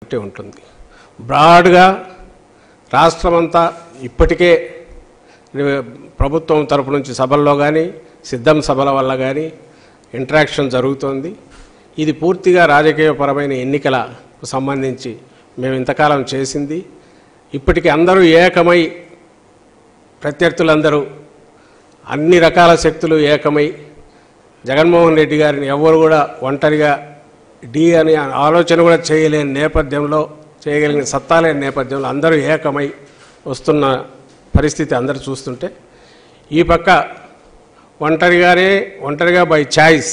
బట్టి ఉంటుంది బ్రాడ్గా రాష్ట్రమంతా ఇప్పటికే ప్రభుత్వం తరపు నుంచి సభల్లో కానీ సిద్ధం సభల వల్ల కానీ ఇంటరాక్షన్ జరుగుతోంది ఇది పూర్తిగా రాజకీయపరమైన ఎన్నికలకు సంబంధించి మేము ఇంతకాలం చేసింది ఇప్పటికి అందరూ ఏకమై ప్రత్యర్థులందరూ అన్ని రకాల శక్తులు ఏకమై జగన్మోహన్ రెడ్డి గారిని ఎవరు కూడా ఒంటరిగా డి అనే ఆలోచన కూడా చేయలేని నేపథ్యంలో చేయగలిగిన సత్తా లేని నేపథ్యంలో అందరూ ఏకమై వస్తున్న పరిస్థితి అందరూ చూస్తుంటే ఈ పక్క ఒంటరిగానే ఒంటరిగా బై ఛాయిస్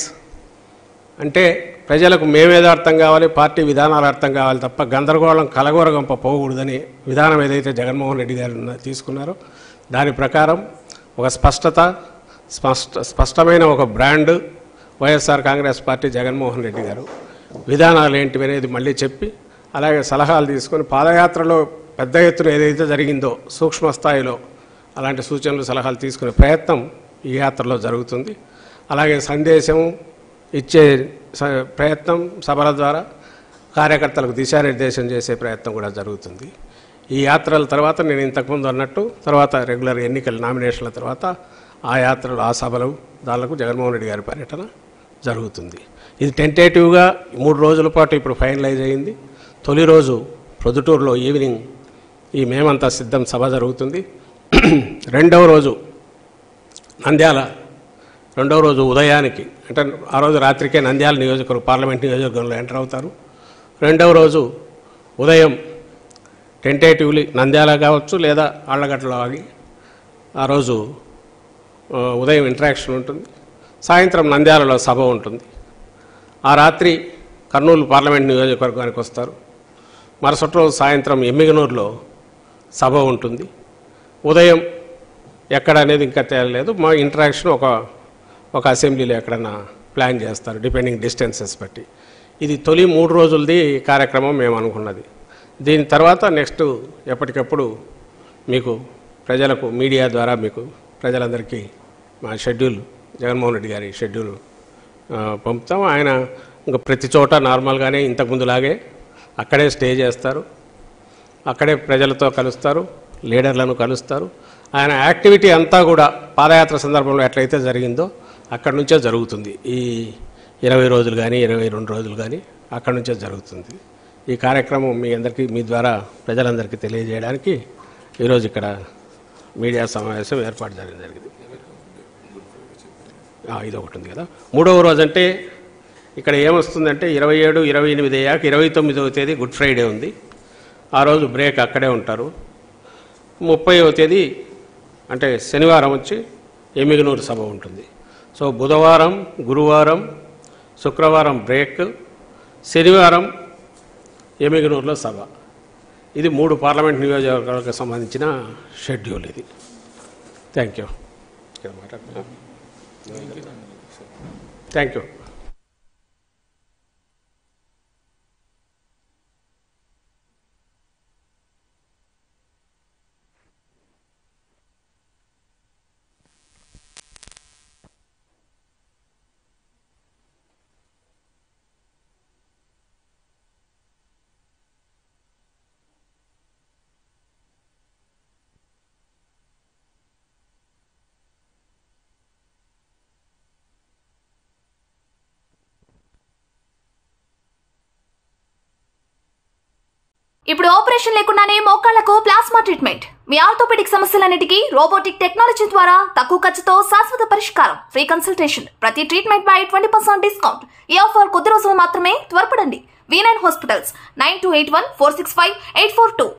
అంటే ప్రజలకు మేమేదో అర్థం కావాలి పార్టీ విధానాలు అర్థం కావాలి తప్ప గందరగోళం కలగోరగంప పోకూడదని విధానం ఏదైతే జగన్మోహన్ రెడ్డి గారు ఉన్న- తీసుకున్నారో దాని ప్రకారం ఒక స్పష్టత స్పష్ట స్పష్టమైన ఒక brand YSR Congress party Jaganmohan Reddy గారు విధానాలు ఏంటివి అనేది మళ్ళీ చెప్పి అలాగే సలహాలు తీసుకొని పాదయాత్రలో పెద్ద ఎత్తున ఏదైతే జరిగిందో సూక్ష్మ స్థాయిలో అలాంటి సూచనలు సలహాలు తీసుకునే ప్రయత్నం ఈ యాత్రలో జరుగుతుంది అలాగే సందేశం ఇచ్చే స- ప్రయత్నం సభల ద్వారా కార్యకర్తలకు దిశానిర్దేశం చేసే ప్రయత్నం కూడా జరుగుతుంది ఈ యాత్రల తర్వాత నేను ఇంతకుముందు అన్నట్టు తర్వాత రెగ్యులర్ ఎన్నికల నామినేషన్ల తర్వాత ఆ యాత్రలు ఆ సభలు దానికి జగన్మోహన్ రెడ్డి గారి పర్యటన జరుగుతుంది ఇది టెంటేటివ్గా మూడు రోజుల పాటు ఇప్పుడు ఫైనలైజ్ అయింది తొలి రోజు ప్రొద్దుటూరులో ఈవినింగ్ ఈ మేమంతా సిద్ధం సభ జరుగుతుంది రెండవ రోజు నంద్యాల రెండవ రోజు ఉదయానికి అంటే ఆ రోజు రాత్రికే నంద్యాల నియోజకవర్గం పార్లమెంట్ నియోజకవర్గంలో ఎంటర్ అవుతారు రెండవ రోజు ఉదయం టెంటేటివ్లీ నంద్యాల కావచ్చు లేదా ఆళ్లగడ్డలో ఆగి ఆ రోజు ఆ, ఉదయం ఇంటరాక్షన్ ఉంటుంది సాయంత్రం నంద్యాలలో సభ ఉంటుంది ఆ రాత్రి కర్నూలు పార్లమెంట్ నియోజకవర్గానికి వస్తారు మరుసటి రోజు సాయంత్రం ఎమ్మిగనూరులో సభ ఉంటుంది ఉదయం ఎక్కడ అనేది ఇంకా తేలలేదు మా ఇంటరాక్షన్ ఒక ఒక అసెంబ్లీలో ఎక్కడన్నా ప్లాన్ చేస్తారు డిపెండింగ్ డిస్టెన్సెస్ బట్టి ఇది తొలి మూడు రోజులది కార్యక్రమం మేము అనుకున్నది దీని తర్వాత నెక్స్ట్ ఎప్పటికప్పుడు మీకు ప్రజలకు మీడియా ద్వారా మీకు ప్రజలందరికీ మా షెడ్యూల్ జగన్మోహన్ రెడ్డి గారి షెడ్యూల్ ఆ, పంపుతాం ఆయన ఇంకా ప్రతి చోట నార్మల్గానే ఇంతకుముందులాగే అక్కడే స్టే చేస్తారు అక్కడే ప్రజలతో కలుస్తారు లీడర్లను కలుస్తారు ఆయన యాక్టివిటీ అంతా కూడా పాదయాత్ర సందర్భంలో ఎట్లయితే జరిగిందో అక్కడి నుంచే జరుగుతుంది ఈ ఇరవై రోజులు కానీ ఇరవై రెండు రోజులు కానీ అక్కడి నుంచే జరుగుతుంది ఈ కార్యక్రమం మీ అందరికీ మీ ద్వారా ప్రజలందరికీ తెలియజేయడానికి ఈరోజు ఇక్కడ మీడియా సమావేశం ఏర్పాటు చేయడం జరిగింది ఆ, ఇది ఒకటి ఉంది కదా మూడవ రోజు అంటే ఇక్కడ ఏమొస్తుందంటే ఇరవై ఏడు ఇరవై ఎనిమిది అయ్యాక ఇరవై తొమ్మిదవ తేదీ గుడ్ ఫ్రైడే ఉంది ఆ రోజు బ్రేక్ అక్కడే ఉంటారు ముప్పైవ తేదీ అంటే శనివారం వచ్చి ఎమిగనూరు సభ ఉంటుంది సో బుధవారం గురువారం శుక్రవారం బ్రేక్ శనివారం ఎమిగనూరులో సభ ఇది మూడు పార్లమెంట్ నియోజకవర్గాలకు సంబంధించిన షెడ్యూల్ ఇది థ్యాంక్ యూ థ్యాంక్ యూ ఇప్పుడు ఆపరేషన్ లేకుండానే మోకాళ్లకు ప్లాస్మా ట్రీట్మెంట్ మీ ఆర్థోపెడిక్ సమస్యలన్నిటికీ రోబోటిక్ టెక్నాలజీ ద్వారా తక్కువ ఖర్చుతో శాశ్వత పరిష్కారం ఫ్రీ కన్సల్టేషన్ ప్రతి ట్రీట్మెంట్ పై ట్వంటీ పర్సెంట్ డిస్కౌంట్ ఈ ఆఫర్ కొద్ది రోజులు మాత్రమే త్వరపడండి V nine hospitals nine two eight one four six five eight four two